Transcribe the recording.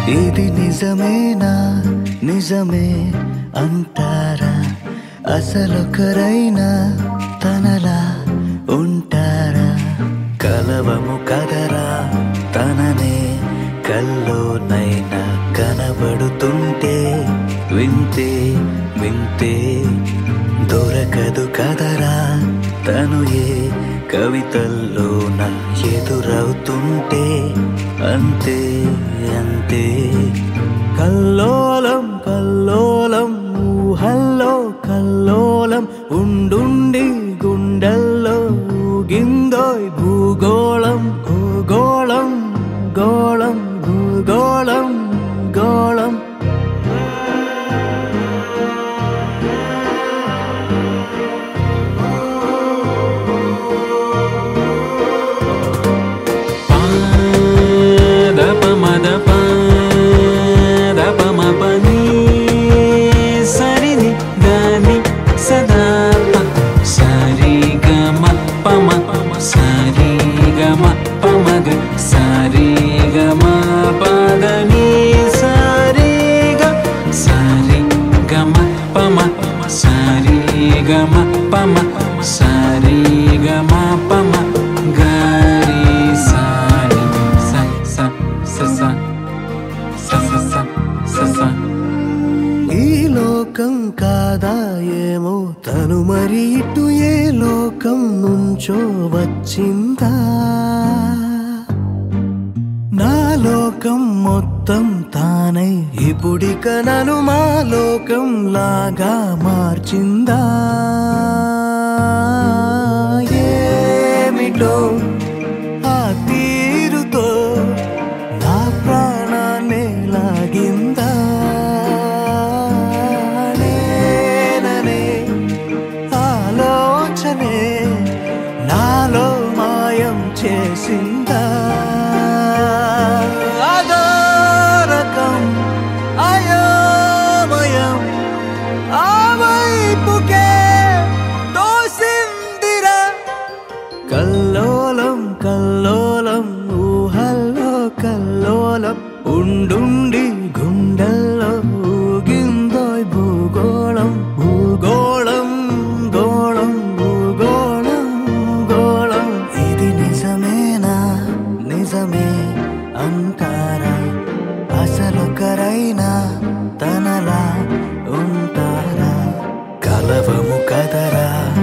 ఇది నిజమేనా నిజమే అంటారా అసలొకరైనా తనలా ఉంటారా కలవము కదరా తననే కల్లోనైనా కనబడుతుంటే వింతే వింతే దొరకదు కదరా తను ఏ కవితల్లోన ఎదురవుతుంటే అంతే అంతే కల్లోలం కల్లోలం ఊహల్లో కల్లోలం ఉండుండి గుండెల్లో ఊగిందోయ్ భూగోళం భూగోళం గోళం భూగోళం గోళం దప మద దప మపని సరిని దాని సదా ప సరి గమ పమ సరి గమ పమగ సరి గమ పదని సరి గ సరి గమ పమ సరి గమ పమ సరి గమ పమ గరి సరి స స స స స స స స స ఈ లోకం కాదా ఏమో తను మరి ఇటు ఏ లోకం నుంచో వచ్చిందా నా లోకం మొత్తం తానై ఇప్పుడిక నన్ను మా లోకం లాగా మార్చిందా ఏమిటో ఆ తీరుతో నా ప్రాణాన్ని లాగిందా నేననే ఆలోచనే నాలో మాయం చేసిందా అదో రకం అయోమయం ఆ వైపుకే తోసిందిరా కల్లోలం కల్లోలం ఊహల్లో కల్లోలం ఉండుండి గుండెల్లో ఊగిందోయ్ భూగోళం భూగోళం గోళం భూగోళం గోళం ఇది నిజమేనా నిజమే అంటారా అసలొకరైనా తనలా ఉంటారా కలవము కదరా